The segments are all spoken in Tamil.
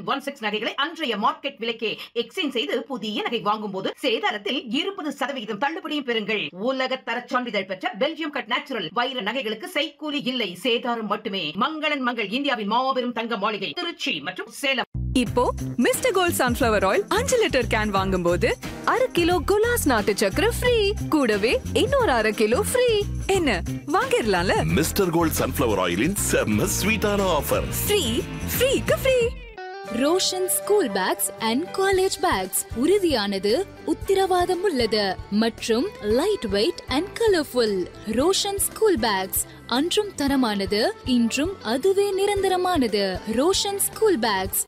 ஒன் சிக்ஸ் நகைகளை அன்றைய மார்க்கெட் விலைக்கே எக்ஸ்சேஞ்ச் செய்து புதிய நகை வாங்கும் போது சேதாரத்தில் இருபது சதவிகிதம் தள்ளுபடியும் பெறுங்கள் உலக தர சான்றிதழ் பெற்ற பெல்ஜியம் கட் நேச்சுரல் வைர நகைகளுக்கு செய்கூலி இல்லை சேதாரம் மட்டுமே மங்களன் மங்கள் இந்தியாவின் மாபெரும் தங்க மாளிகை திருச்சி மற்றும் சேலம் இப்போ மிஸ்டர் கோல்ட் சன்ஃபிளவர் ஆயில் அஞ்சு லிட்டர் கேன் வாங்கும்போது அரை கிலோ குலாஸ் நாட்டு சக்கரை ஃப்ரீ கூடவே இன்னொரு அரை கிலோ ஃப்ரீ என்ன வாங்கிடலாம்ல மிஸ்டர் கோல்ட் சன்ஃப்ளவர் ஆயிலின் செம்ம ஸ்வீட்டான ஆஃபர் ஃப்ரீ ஃப்ரீக்கு free Roshan school bags and college bags உறுதியானது உத்திரவாதம் உள்ளது மற்றும் light weight and colourful Roshan school bags அன்றும் தரமானது இன்றும் அதுவே நிரந்தரமானது ரோஷன் ஸ்கூல் பேக்ஸ்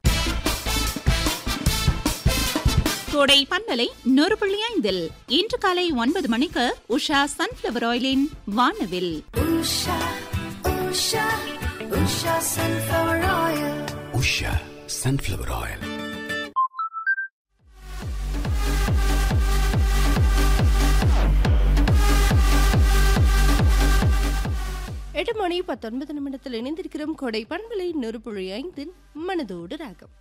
கோடை பண்பலை நூறு புள்ளி ஐந்தில் இன்று காலை ஒன்பது மணிக்கு உஷா சன்ஃபிளவர் ஆயிலின் வானவில் உஷா சன்ஃப்ளவர் ஆயில் எட்டு மணி பத்தொன்பது நிமிடத்தில் இணைந்திருக்கிறோம் கொடை பண்பலை நெருப்புழி ஐந்தின் மனதோடு ராகம்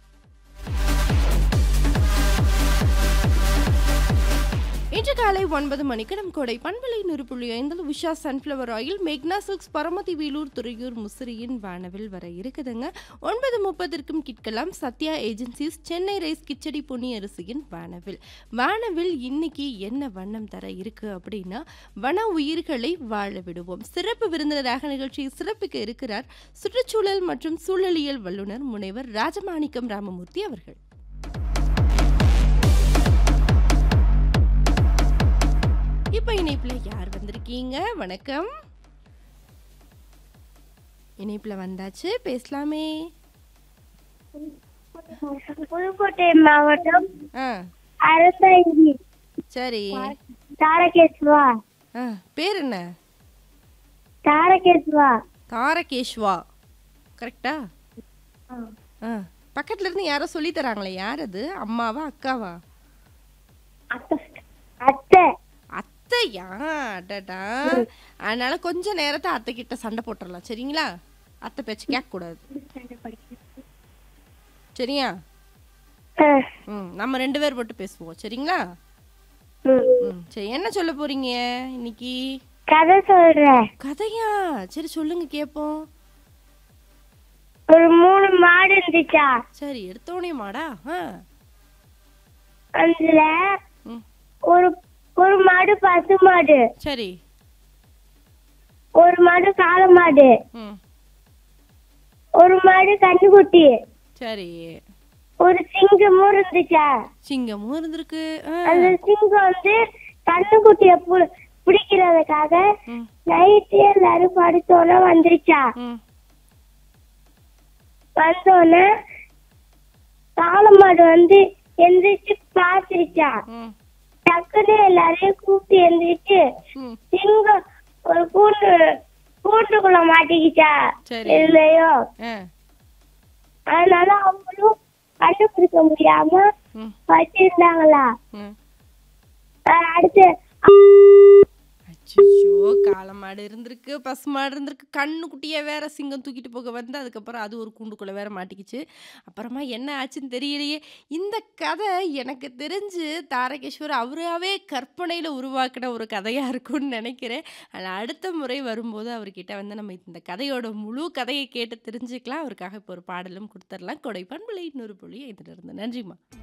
இன்று காலை ஒன்பது மணிக்கு நம் கொடை பண்பலை நெருப்புள்ளி ஐந்தில் உஷா சன்ஃப்ளவர் ஆயில் மேக்னா சில்க்ஸ் பரமதி வேலூர் துறையூர் முசிறியின் வானவில் வர இருக்குதுங்க ஒன்பது முப்பதற்கும் கிட்கலாம் சத்யா ஏஜென்சிஸ் சென்னை ரைஸ் கிச்சடி பொன்னி அரிசியின் வானவில் வானவில் இன்னைக்கு என்ன வண்ணம் தர இருக்கு அப்படின்னா வன உயிர்களை வாழ விடுவோம் சிறப்பு விருந்தினராக நிகழ்ச்சியை சிறப்பிக்க இருக்கிறார் சுற்றுச்சூழல் மற்றும் சூழலியல் வல்லுநர் முனைவர் ராஜமாணிக்கம் ராமமூர்த்தி அவர்கள் இப்போ இணைப்புல யார் வந்திருக்கீங்க வணக்கம் இணைப்புல வந்தாச்சு பேசலாமே புதுக்கோட்டை மாவட்டம் ஆ அரசங்கி சரி தாரகேஸ்வா ஆ பேர் என்ன தாரகேஸ்வா தாரகேஷ்வா கரெக்டா ஆ பக்கத்துல இருந்து யாரோ சொல்லி தராங்களே யார் அது அம்மாவா அக்காவா அத்தை அத்தையா அடடா அதனால கொஞ்ச நேரத்தை அத்தை கிட்ட சண்டை போட்டுடலாம் சரிங்களா அத்தை பேச்சு கேட்க கூடாது சரியா அஹ், ம் நம்ம ரெண்டு பேர் மட்டும் பேசுவோம் சரிங்களா ம். ம் சரி என்ன சொல்ல போறீங்க இன்னைக்கு கதை சொல்றேன் கதையா சரி சொல்லுங்க கேட்போம் ஒரு மூணு மாடு இருந்துச்சா சரி எடுத்தோடனே மாடா ஆ அதுல ம் ஒரு ஒரு மாடு பசு மாடு சரி ஒரு மாடு காளை மாடு ம் ஒரு மாடு கன்னுக்குட்டி சரி ஒரு சிங்கமும் இருந்துச்சா சிங்கமும் இருந்திருக்கு ஆ அந்த சிங்கம் வந்து கண்ணுக்குட்டிய பு- பிடிக்கிறதுக்காக ம் நைட்டு எல்லாரும் படுத்தோன்னே வந்துருச்சா ம் வந்தோடனே காளை மாடு வந்து எந்திரிச்சு பாத்துருச்சா ம் டக்குன்னு எல்லாரையும் கூப்பிட்டு எந்திரிச்சு ம் சிங்கம் ஒரு கூண்டு கூண்டுக்குள்ள மாட்டிக்கிச்சா சரி. இல்லையோ ஆ அதனால அவங்களும் கண்டுபிடிக்க முடியாம ம் வச்சிருந்தாங்களா ம் அஹ் அடுத்து அச்சோ காளமாடு இருந்திருக்கு பசுமாடு இருந்திருக்கு கண்ணு குட்டியை வேற சிங்கம் தூக்கிட்டு போக வந்து அதுக்கப்புறம் அது ஒரு கூண்டுக்குள்ள வேற மாட்டிக்கிச்சு அப்புறமா என்ன ஆச்சுன்னு தெரியலையே இந்த கதை எனக்கு தெரிஞ்சு தாரகேஸ்வர் அவராகவே கற்பனையில் உருவாக்கின ஒரு கதையாக இருக்கும்னு நினைக்கிறேன் ஆனால் அடுத்த முறை வரும்போது அவர்கிட்ட வந்து நம்ம இந்த கதையோட முழு கதையை கேட்டு தெரிஞ்சுக்கலாம் அவருக்காக இப்போ ஒரு பாடலும் கொடுத்துடலாம் கொடை பண்பலை இன்னொரு புள்ளி இதிலிருந்து நன்றிம்மா